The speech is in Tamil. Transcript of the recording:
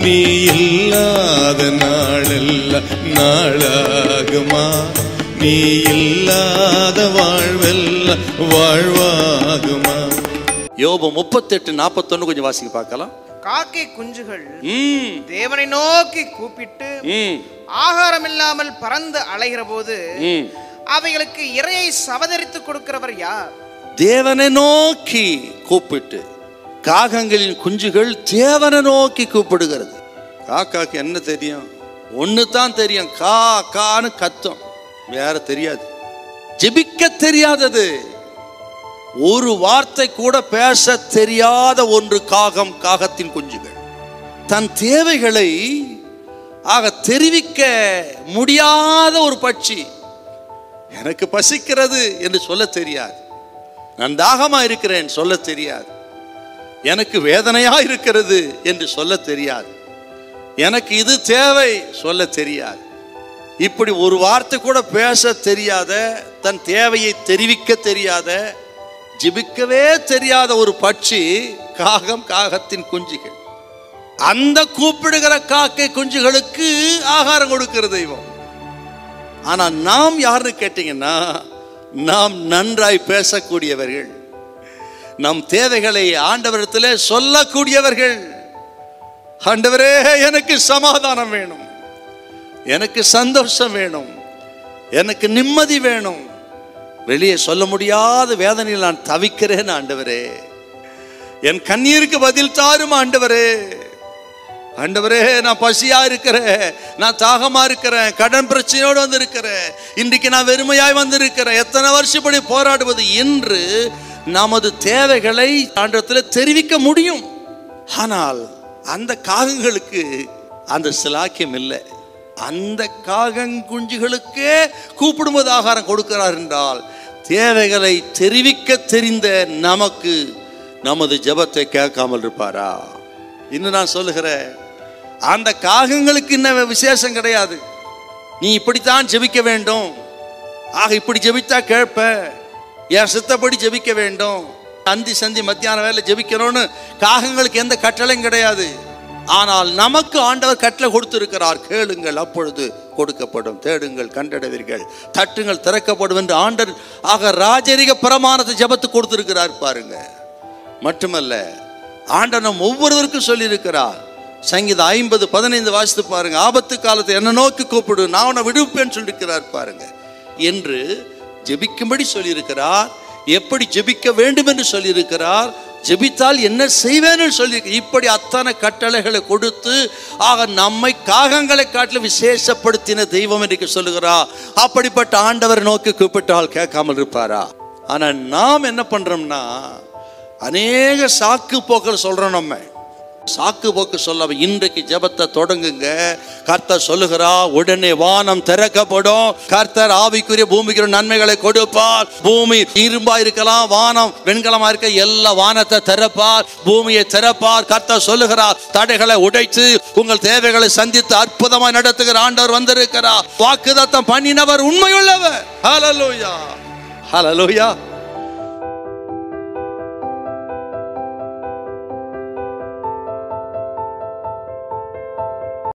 நீ இல்லாத நாளெல்லாம் நாளாகுமா நீ இல்லாத வாழ்வெல்லாம் வாழ்வாகுமா யோபு முப்பத்தெட்டு நாற்பத்தொன்னு கொஞ்சம் வாசிக்க பார்க்கலாம் காக்கை குஞ்சுகள் ம் தேவனை நோக்கி கூப்பிட்டு ம் ஆகாரம் இல்லாமல் பறந்து அலைகிற போது ம் அவைகளுக்கு இரையை சவதரித்து கொடுக்கிறவர் யார் தேவனை நோக்கி கூப்பிட்டு காகங்களின் குஞ்சுகள் தேவனை நோக்கி கூப்பிடுகிறது காக்காக்கு என்ன தெரியும் ஒன்று தான் தெரியும் கா கான்னு கத்தும் வேற தெரியாது ஜெபிக்க தெரியாதது ஒரு வார்த்தை கூட பேச தெரியாத ஒன்று காகம் காகத்தின் குஞ்சுகள் தன் தேவைகளை ஆக தெரிவிக்க முடியாத ஒரு பட்சி எனக்கு பசிக்கிறது என்று சொல்ல தெரியாது நான் தாகமா இருக்கிறேன் சொல்ல தெரியாது எனக்கு வேதனையா இருக்கிறது என்று சொல்ல தெரியாது எனக்கு இது தேவை சொல்ல தெரியாது இப்படி ஒரு வார்த்தை கூட பேச தெரியாத தன் தேவையை தெரிவிக்க தெரியாத ஜிபிக்கவே தெரியாத ஒரு பட்சி காகம் காகத்தின் குஞ்சுகள் அந்த கூப்பிடுகிற காக்கை குஞ்சுகளுக்கு ஆகாரம் கொடுக்கிற தெய்வம் ஆனா நாம் யாருன்னு கேட்டீங்கன்னா நாம் நன்றாய் பேசக்கூடியவர்கள் நம் தேவைகளை ஆண்டவரிடத்தில் சொல்லக்கூடியவர்கள் ஆண்டவரே எனக்கு சமாதானம் வேணும் எனக்கு சந்தோஷம் வேணும் எனக்கு நிம்மதி வேணும் வெளியே சொல்ல முடியாத வேதனையில் நான் தவிக்கிறேன் ஆண்டவரே என் கண்ணீருக்கு பதில் தாரும் ஆண்டவரே ஆண்டவரே நான் பசியா இருக்கிறேன் நான் தாகமா இருக்கிறேன் கடன் பிரச்சனையோடு வந்து இருக்கிறேன் இன்றைக்கு நான் வெறுமையாய் வந்து இருக்கிறேன் எத்தனை வருஷப்படி போராடுவது என்று நமது தேவைகளை ஆண்டத்தில் தெரிவிக்க முடியும் ஆனால் அந்த காகங்களுக்கு அந்த சிலாக்கியம் இல்லை அந்த காகங்குஞ்சுகளுக்கே கூப்பிடும்போது ஆகாரம் கொடுக்கிறார் என்றால் தேவைகளை தெரிவிக்க தெரிந்த நமக்கு நமது ஜெபத்தை கேட்காமல் இருப்பாரா இன்னும் நான் சொல்லுகிறேன் அந்த காகங்களுக்கு இன்ன விசேஷம் கிடையாது நீ இப்படித்தான் ஜெபிக்க வேண்டும் ஆக இப்படி ஜெபித்தா கேட்ப என் சித்தப்படி ஜெபிக்க வேண்டும் அந்தி சந்தி மத்தியான வேலை ஜெபிக்கணும்னு காகங்களுக்கு எந்த கட்டளையும் கிடையாது ஆனால் நமக்கு ஆண்டவர் கட்டளை கொடுத்திருக்கிறார் கேளுங்கள் அப்பொழுது கொடுக்கப்படும் தேடுங்கள் கண்டடைவீர்கள் தட்டுங்கள் திறக்கப்படும் என்று ஆண்டர் ஆக ராஜரிக பிரமாணத்தை ஜெபத்து கொடுத்திருக்கிறார் பாருங்க மட்டுமல்ல ஆண்டவர் நம் ஒவ்வொருவருக்கும் சொல்லியிருக்கிறார் சங்கீதம் ஐம்பது பதினைந்து வாசித்து பாருங்க ஆபத்து காலத்தை என்ன நோக்கி கூப்பிடு நான் உன்னை விடுப்பேன்னு சொல்லியிருக்கிறார் பாருங்க என்று ஜெபிக்கும்படி சொல்லியிருக்கிறார் எப்படி ஜெபிக்க வேண்டும் என்று சொல்லியிருக்கிறார் ஜெபித்தால் என்ன செய்வேன்னு சொல்லி இப்படி அத்தனை கட்டளைகளை கொடுத்து ஆக நம்மை காகங்களை காட்டிலும் விசேஷப்படுத்தின தெய்வம் என்று சொல்லுகிறார் அப்படிப்பட்ட ஆண்டவரை நோக்கி கூப்பிட்டால் கேட்காமல் இருப்பாரா ஆனா நாம் என்ன பண்றோம்னா அநேக சாக்கு போக்கள் சொல்றோம் நம்ம சாக்கு போக்கு சொல்லாம இன்றைக்கு ஜெபத்தை தொடங்குங்க கர்த்தர் சொல்லுகிறா உடனே வானம் திறக்கப்படும் கர்த்தர் ஆவிக்குரிய பூமிக்கு நன்மைகளை கொடுப்பார் பூமி இரும்பா இருக்கலாம் வானம் வெண்கலமா இருக்க எல்லா வானத்தை திறப்பார் பூமியை திறப்பார் கர்த்தர் சொல்லுகிறார் தடைகளை உடைத்து உங்கள் தேவைகளை சந்தித்து அற்புதமாய் நடத்துகிற ஆண்டவர் வந்திருக்கிறார் வாக்குதத்தம் பண்ணினவர் உண்மையுள்ளவர் ஹalleluya ஹalleluya